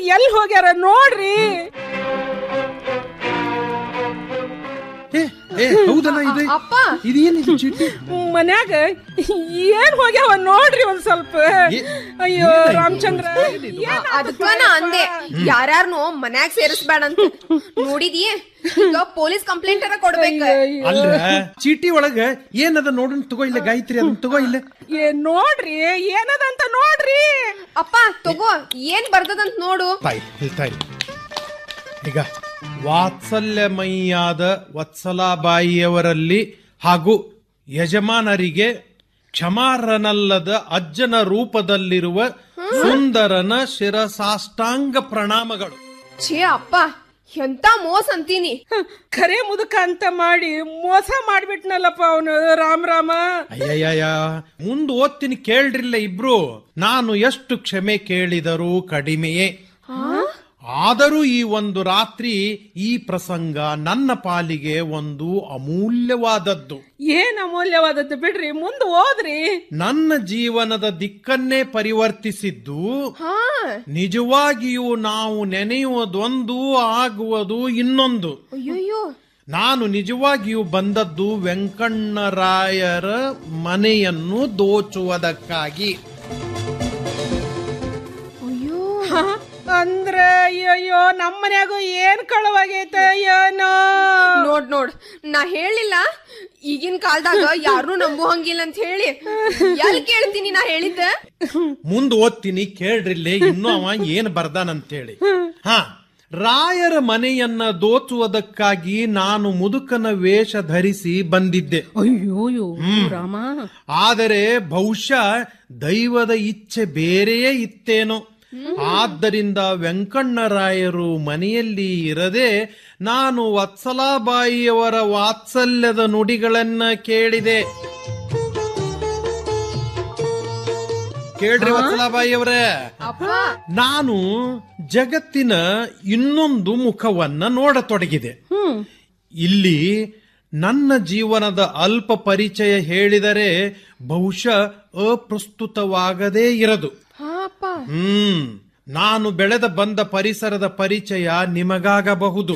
ಎಲ್ಲಿ ಹೋಗ್ಯಾರ ನೋಡ್ರಿ ಏ ಏ ಹೌದಲ್ಲ ಇದೆ ಅಪ್ಪ ಇದೇನಿದು ಚೀಟಿ ಮನ್ಯಾಗ ಏನ್ ಹೋಗ್ಯಾವ ನೋಡ್ರಿ ಒಂದ್ ಸ್ವಲ್ಪ ಏ- ಅಯ್ಯೋ ರಾಮಚಂದ್ರ ಏನ್ ಅದಕ್ಕ ನಾ ಅಂದೆ ಯಾರ್ಯಾರ್ನು ಮನ್ಯಾಗ ಸೇರಿಸ್ಬೇಡ ಅಂತ ನೋಡಿದ್ಯೆ ಈಗ ಪೊಲೀಸ್ ಕಂಪ್ಲೇಂಟ್ ಅರ ಕೊಡ್ಬೇಕ ಅಲ್ಲ ಚೀಟಿ ಒಳಗ ಏನದ ನೋಡೋಣ ತಗೋ ಇಲ್ಲ ಗಾಯತ್ರಿ ಅದನ್ನ ತಗೋ ಇಲ್ಲ ಏ ನೋಡ್ರಿ ಏನದಂತ ನೋಡ್ರಿ ಅಪ್ಪ ತಗೋ ಏನ್ ಬರ್ದದಂತ ನೋಡು ತಾಯಿ ಇಲ್ಲಿ ತಾಯಿ ಈಗ ವಾತ್ಸಲ್ಯಮಯ್ಯಾದ ವತ್ಸಲಾಬಾಯಿಯವರಲ್ಲಿ ಹಾಗೂ ಯಜಮಾನರಿಗೆ ಕ್ಷಮಾರನಲ್ಲದ ಅಜ್ಜನ ರೂಪದಲ್ಲಿರುವ ಸುಂದರನ ಶಿರಸಾಷ್ಟಾಂಗ ಪ್ರಣಾಮಗಳು ಛೇ ಅಪ್ಪ ಎಂತ ಮೋಸ ಅಂತೀನಿ ಹ, ಖರೆ ಮುದುಕ ಅಂತ ಮಾಡಿ ಮೋಸ ಮಾಡ್ಬಿಟ್ನಲ್ಲಪ್ಪ ಅವನು ರಾಮ್ ರಾಮ ಅಯ್ಯಯ್ಯ ಮುಂದ್ ಓದ್ತೀನಿ ಕೇಳ್ರಿಲ್ಲ ಇಬ್ರು ನಾನು ಎಷ್ಟು ಕ್ಷಮೆ ಕೇಳಿದರೂ ಕಡಿಮೆಯೇ ಆದರೂ ಈ ಒಂದು ರಾತ್ರಿ ಈ ಪ್ರಸಂಗ ನನ್ನ ಪಾಲಿಗೆ ಒಂದು ಅಮೂಲ್ಯವಾದದ್ದು ಏನ್ ಅಮೂಲ್ಯವಾದದ್ದು ಬಿಡ್ರಿ ಮುಂದ್ ಹೋದ್ರಿ ನನ್ನ ಜೀವನದ ದಿಕ್ಕನ್ನೇ ಪರಿವರ್ತಿಸಿದ್ದು ಹಾ ನಿಜವಾಗಿಯೂ ನಾವು ನೆನೆಯುವುದೊಂದು ಆಗುವುದು ಇನ್ನೊಂದು ಅಯ್ಯಯ್ಯೋ ನಾನು ನಿಜವಾಗಿಯೂ ಬಂದದ್ದು ವೆಂಕಣ್ಣರಾಯರ ಮನೆಯನ್ನು ದೋಚುವುದಕ್ಕಾಗಿ ಅಯ್ಯೋ ಹ, ಅಂದ್ರ ಅಯ್ಯಯ್ಯೋ ನಮ್ಮ ಮನ್ಯಾಗೂ ಏನ್ ಕಳವಾಗೈತ ಏನೋ ನೋಡ್ ನೋಡ್ ನಾ ಹೇಳಿಲ್ಲ ಈಗಿನ ಕಾಲದಾಗ ಯಾರು ನಂಬು ಹಂಗಿಲ್ಲ ಅಂತ ಹೇಳಿ ಎಲ್ ಕೇಳ್ತೀನಿ ನಾ ಹೇಳಿದ್ದ ಮುಂದ್ ಓದ್ತೀನಿ ಕೇಳ್ರಿಲ್ಲೇ ಇನ್ನೂ ಅವ ಏನ್ ಬರ್ದಾನಂತೇಳಿ ಹಾ ರಾಯರ ಮನೆಯನ್ನ ದೋಚುವುದಕ್ಕಾಗಿ ನಾನು ಮುದುಕನ ವೇಷ ಧರಿಸಿ ಬಂದಿದ್ದೆ ಅಯ್ಯೋಯ್ಯೋ ರಾಮ ಆದರೆ ಬಹುಶಃ ದೈವದ ಇಚ್ಛೆ ಬೇರೆಯೇ ಇತ್ತೇನೋ ಆದ್ದರಿಂದ ವೆಂಕಣ್ಣರಾಯರು ಮನೆಯಲ್ಲಿ ಇರದೆ ನಾನು ವತ್ಸಲಾಬಾಯಿಯವರ ವಾತ್ಸಲ್ಯದ ನುಡಿಗಳನ್ನ ಕೇಳಿದೆ ಕೇಳ್ರಿ ವತ್ಸಲಾಬಾಯಿಯವರೇ ಅಪ್ಪ ನಾನು ಜಗತ್ತಿನ ಇನ್ನೊಂದು ಮುಖವನ್ನ ನೋಡತೊಡಗಿದೆ ಹ್ಮ್ ಇಲ್ಲಿ ನನ್ನ ಜೀವನದ ಅಲ್ಪ ಪರಿಚಯ ಹೇಳಿದರೆ ಬಹುಶಃ ಅಪ್ರಸ್ತುತವಾಗದೇ ಇರದು ಹಾ ಅಪ್ಪ ಹ್ಮ್ ನಾನು ಬೆಳೆದ ಬಂದ ಪರಿಸರದ ಪರಿಚಯ ನಿಮಗಾಗಬಹುದು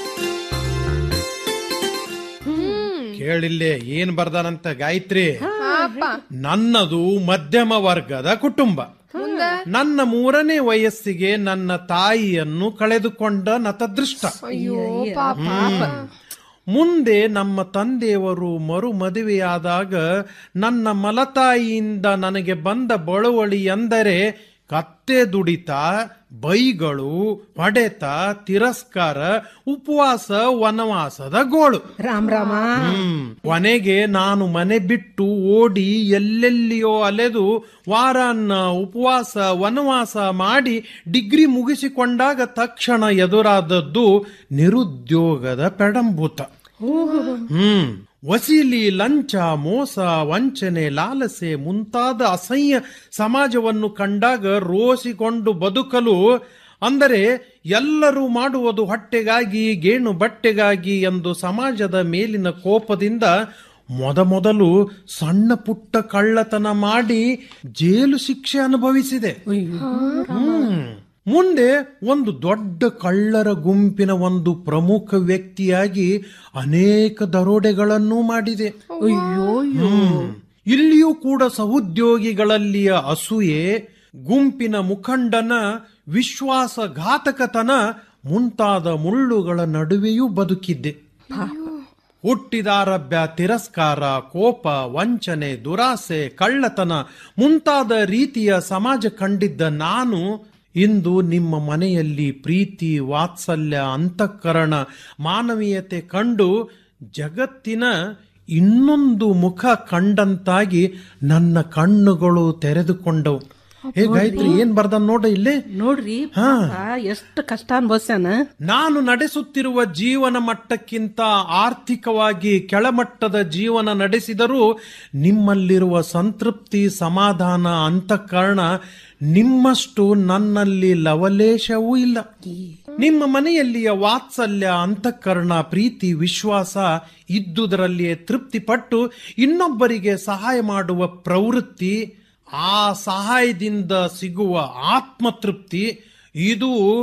ಕೇಳಿಲ್ಲೇ ಏನ್ ಬರ್ದಾನಂತ ಗಾಯತ್ರಿ ಹಾ ಅಪ್ಪ ನನ್ನದು ಮಧ್ಯಮ ವರ್ಗದ ಕುಟುಂಬ ಮುಂದ ನನ್ನ ಮೂರನೇ ವಯಸ್ಸಿಗೆ ನನ್ನ ತಾಯಿಯನ್ನು ಕಳೆದುಕೊಂಡ ನತದೃಷ್ಟ ಅಯ್ಯೋ ಪಾಪ ಮುಂದೆ ನಮ್ಮ ತಂದೆಯವರು ಮರು ಮದುವೆಯಾದಾಗ ನನ್ನ ಮಲತಾಯಿಯಿಂದ ನನಗೆ ಬಂದ ಬಳುವಳಿ ಎಂದರೆ ಕತ್ತೆ ದುಡಿತ ಬೈಗಳು ಹೊಡೆತ ತಿರಸ್ಕಾರ ಉಪವಾಸ ವನವಾಸದ ಗೋಳು ರಾಮ್ ರಾಮ ಹ್ಮ್ ಕೊನೆಗೆ ನಾನು ಮನೆ ಬಿಟ್ಟು ಓಡಿ ಎಲ್ಲೆಲ್ಲಿಯೋ ಅಲೆದು ವಾರಾನ್ನ ಉಪವಾಸ ವನವಾಸ ಮಾಡಿ ಡಿಗ್ರಿ ಮುಗಿಸಿಕೊಂಡಾಗ ತಕ್ಷಣ ಎದುರಾದದ್ದು ನಿರುದ್ಯೋಗದ ಪೆಡಂಭೂತ ಹ್ಮ್ ವಸೀಲಿ ಲಂಚ ಮೋಸ ವಂಚನೆ ಲಾಲಸೆ ಮುಂತಾದ ಅಸಹ್ಯ ಸಮಾಜವನ್ನು ಕಂಡಾಗ ರೋಸಿಕೊಂಡು ಬದುಕಲು ಅಂದರೆ ಎಲ್ಲರೂ ಮಾಡುವುದು ಹೊಟ್ಟೆಗಾಗಿ ಗೇಣು ಬಟ್ಟೆಗಾಗಿ ಎಂದು ಸಮಾಜದ ಮೇಲಿನ ಕೋಪದಿಂದ ಮೊದಮೊದಲು ಸಣ್ಣ ಪುಟ್ಟ ಕಳ್ಳತನ ಮಾಡಿ ಜೈಲು ಶಿಕ್ಷೆ ಅನುಭವಿಸಿದೆ ಹ್ಮ್. ಮುಂದೆ ಒಂದು ದೊಡ್ಡ ಕಳ್ಳರ ಗುಂಪಿನ ಒಂದು ಪ್ರಮುಖ ವ್ಯಕ್ತಿಯಾಗಿ ಅನೇಕ ದರೋಡೆಗಳನ್ನು ಮಾಡಿದೆ ಹ್ಮ್. ಇಲ್ಲಿಯೂ ಕೂಡ ಸಹೋದ್ಯೋಗಿಗಳಲ್ಲಿಯ ಅಸೂಯೆ ಗುಂಪಿನ ಮುಖಂಡನ ವಿಶ್ವಾಸಘಾತಕತನ ಮುಂತಾದ ಮುಳ್ಳುಗಳ ನಡುವೆಯೂ ಬದುಕಿದ್ದೆ ಹುಟ್ಟಿದಾರಭ್ಯ ತಿರಸ್ಕಾರ ಕೋಪ ವಂಚನೆ ದುರಾಸೆ ಕಳ್ಳತನ ಮುಂತಾದ ರೀತಿಯ ಸಮಾಜ ಕಂಡಿದ್ದ ನಾನು ಇಂದು ನಿಮ್ಮ ಮನೆಯಲ್ಲಿ ಪ್ರೀತಿ ವಾತ್ಸಲ್ಯ ಅಂತಃಕರಣ ಮಾನವೀಯತೆ ಕಂಡು ಜಗತ್ತಿನ ಇನ್ನೊಂದು ಮುಖ ಕಂಡಂತಾಗಿ ನನ್ನ ಕಣ್ಣುಗಳು ತೆರೆದುಕೊಂಡವು ಹೇ ಗಾಯತ್ರಿ ಏನ್ ಬರ್ದ ನೋಡ ಇಲ್ಲೇ ನೋಡ್ರಿ ಪಾಪ ಎಷ್ಟು ಕಷ್ಟ ಅನ್ಭವಿಸ್ಯಾನ ನಾನು ನಡೆಸುತ್ತಿರುವ ಜೀವನ ಮಟ್ಟಕ್ಕಿಂತ ಆರ್ಥಿಕವಾಗಿ ಕೆಳಮಟ್ಟದ ಜೀವನ ನಡೆಸಿದರೂ ನಿಮ್ಮಲ್ಲಿರುವ ಸಂತೃಪ್ತಿ ಸಮಾಧಾನ ಅಂತಃಕರಣ ನಿಮ್ಮಷ್ಟು ನನ್ನಲ್ಲಿ ಲವಲೇಶವೂ ಇಲ್ಲ ನಿಮ್ಮ ಮನೆಯಲ್ಲಿಯ ವಾತ್ಸಲ್ಯ ಅಂತಃಕರಣ ಪ್ರೀತಿ ವಿಶ್ವಾಸ ಇದ್ದುದರಲ್ಲಿಯೇ ತೃಪ್ತಿಪಟ್ಟು ಇನ್ನೊಬ್ಬರಿಗೆ ಸಹಾಯ ಮಾಡುವ ಪ್ರವೃತ್ತಿ ಆ ಸಹಾಯದಿಂದ ಸಿಗುವ ಆತ್ಮತೃಪ್ತಿ ಇದು